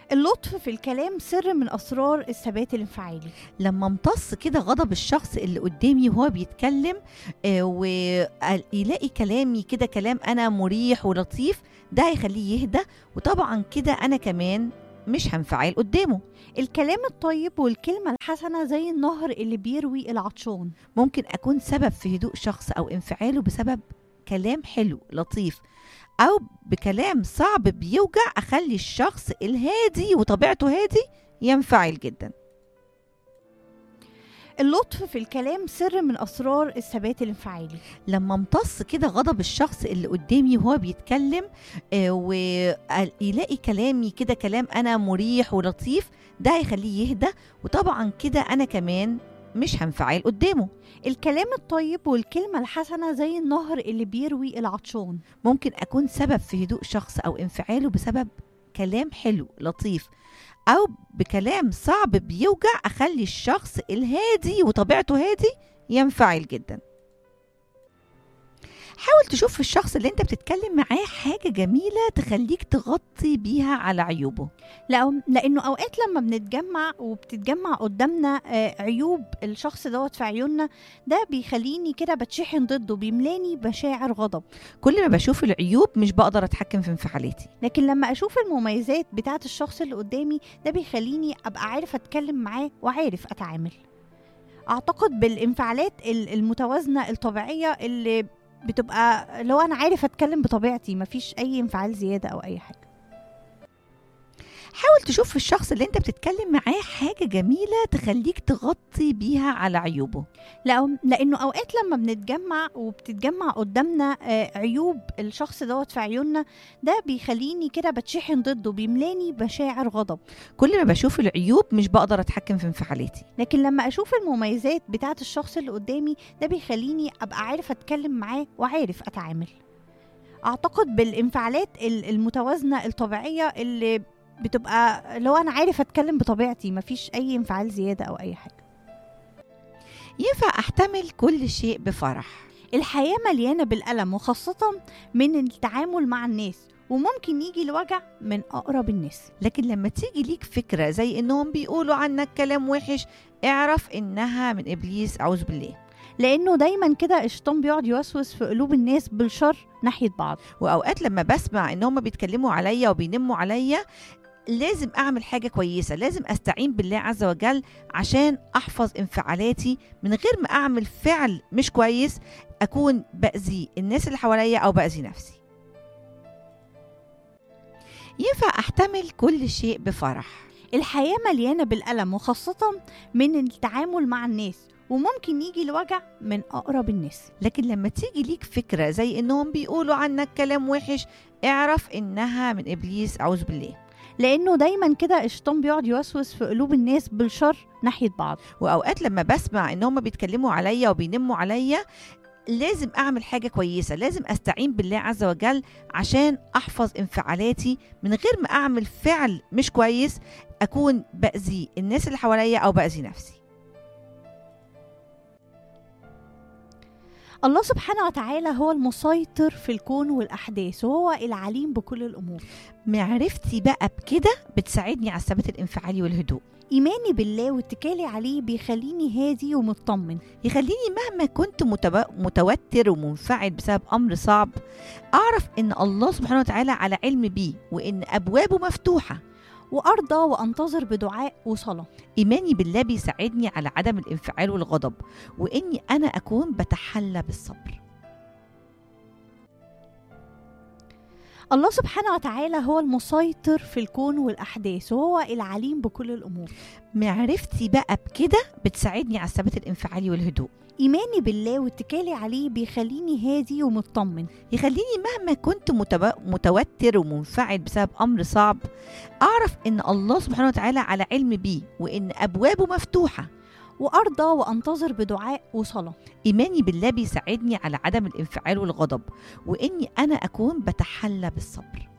اللطف في الكلام سر من اسرار الثبات الانفعالي لما امتص كده غضب الشخص اللي قدامي وهو بيتكلم آه، ويلاقي كلامي كده كلام انا مريح ولطيف ده هيخليه يهدى وطبعا كده انا كمان مش هنفعل قدامه الكلام الطيب والكلمه الحسنه زي النهر اللي بيروي العطشان ممكن اكون سبب في هدوء شخص او انفعاله بسبب كلام حلو لطيف او بكلام صعب بيوجع اخلي الشخص الهادي وطبيعته هادي ينفعل جدا اللطف في الكلام سر من اسرار الثبات الانفعالي لما امتص كده غضب الشخص اللي قدامي وهو بيتكلم آه، ويلاقي كلامي كده كلام انا مريح ولطيف ده هيخليه يهدى وطبعا كده انا كمان مش هنفعل قدامه الكلام الطيب والكلمه الحسنه زي النهر اللي بيروي العطشان ممكن اكون سبب في هدوء شخص او انفعاله بسبب كلام حلو لطيف او بكلام صعب بيوجع اخلي الشخص الهادي وطبيعته هادي ينفعل جدا حاول تشوف في الشخص اللي انت بتتكلم معاه حاجة جميلة تخليك تغطي بيها على عيوبه لا لانه اوقات لما بنتجمع وبتتجمع قدامنا آه، عيوب الشخص دوت في عيوننا ده بيخليني كده بتشحن ضده بيملاني مشاعر غضب كل ما بشوف العيوب مش بقدر اتحكم في انفعالاتي لكن لما اشوف المميزات بتاعه الشخص اللي قدامي ده بيخليني ابقى عارف اتكلم معاه وعارف اتعامل اعتقد بالانفعالات ال- المتوازنه الطبيعيه اللي بتبقى لو انا عارف اتكلم بطبيعتي مفيش اي انفعال زياده او اي حاجه حاول تشوف في الشخص اللي انت بتتكلم معاه حاجة جميلة تخليك تغطي بيها على عيوبه لا لانه اوقات لما بنتجمع وبتتجمع قدامنا آه، عيوب الشخص دوت في عيوننا ده بيخليني كده بتشحن ضده بيملاني مشاعر غضب كل ما بشوف العيوب مش بقدر اتحكم في انفعالاتي لكن لما اشوف المميزات بتاعه الشخص اللي قدامي ده بيخليني ابقى عارف اتكلم معاه وعارف اتعامل اعتقد بالانفعالات ال- المتوازنه الطبيعيه اللي بتبقى لو انا عارف اتكلم بطبيعتي مفيش اي انفعال زياده او اي حاجه ينفع احتمل كل شيء بفرح الحياه مليانه بالالم وخاصه من التعامل مع الناس وممكن يجي الوجع من اقرب الناس لكن لما تيجي ليك فكرة زي انهم بيقولوا عنك كلام وحش اعرف انها من ابليس اعوذ بالله لانه دايما كده الشيطان بيقعد يوسوس في قلوب الناس بالشر ناحيه بعض واوقات لما بسمع ان هم بيتكلموا عليا وبينموا عليا لازم اعمل حاجه كويسه لازم استعين بالله عز وجل عشان احفظ انفعالاتي من غير ما اعمل فعل مش كويس اكون باذي الناس اللي حواليا او باذي نفسي ينفع احتمل كل شيء بفرح الحياة مليانة بالألم وخاصة من التعامل مع الناس وممكن يجي الوجع من أقرب الناس لكن لما تيجي ليك فكره زي انهم بيقولوا عنك كلام وحش اعرف انها من ابليس اعوذ بالله لأنه دايما كده الشيطان بيقعد يوسوس في قلوب الناس بالشر ناحية بعض واوقات لما بسمع ان هم بيتكلموا عليا وبينموا عليا لازم اعمل حاجه كويسه لازم استعين بالله عز وجل عشان احفظ انفعالاتي من غير ما اعمل فعل مش كويس اكون باذي الناس اللي حواليا او باذي نفسي الله سبحانه وتعالى هو المسيطر في الكون والأحداث وهو العليم بكل الأمور معرفتي بقى بكده بتساعدني على الثبات الانفعالي والهدوء إيماني بالله واتكالي عليه بيخليني هادي ومطمن يخليني مهما كنت متب- متوتر ومنفعل بسبب امر صعب اعرف ان الله سبحانه وتعالى على علم بيه وان ابوابه مفتوحه وأرضى وأنتظر بدعاء وصلاة ايماني بالله بيساعدني على عدم الانفعال والغضب واني انا اكون بتحلى بالصبر الله سبحانه وتعالى هو المسيطر في الكون والأحداث وهو العليم بكل الأمور معرفتي بقى بكده بتساعدني على الثبات الانفعالي والهدوء إيماني بالله واتكالي عليه بيخليني هادي ومطمن يخليني مهما كنت متب- متوتر ومنفعل بسبب امر صعب اعرف ان الله سبحانه وتعالى على علم بيه وان ابوابه مفتوحه وأرضى وأنتظر بدعاء وصلاة ايماني بالله بيساعدني على عدم الانفعال والغضب واني انا اكون بتحلى بالصبر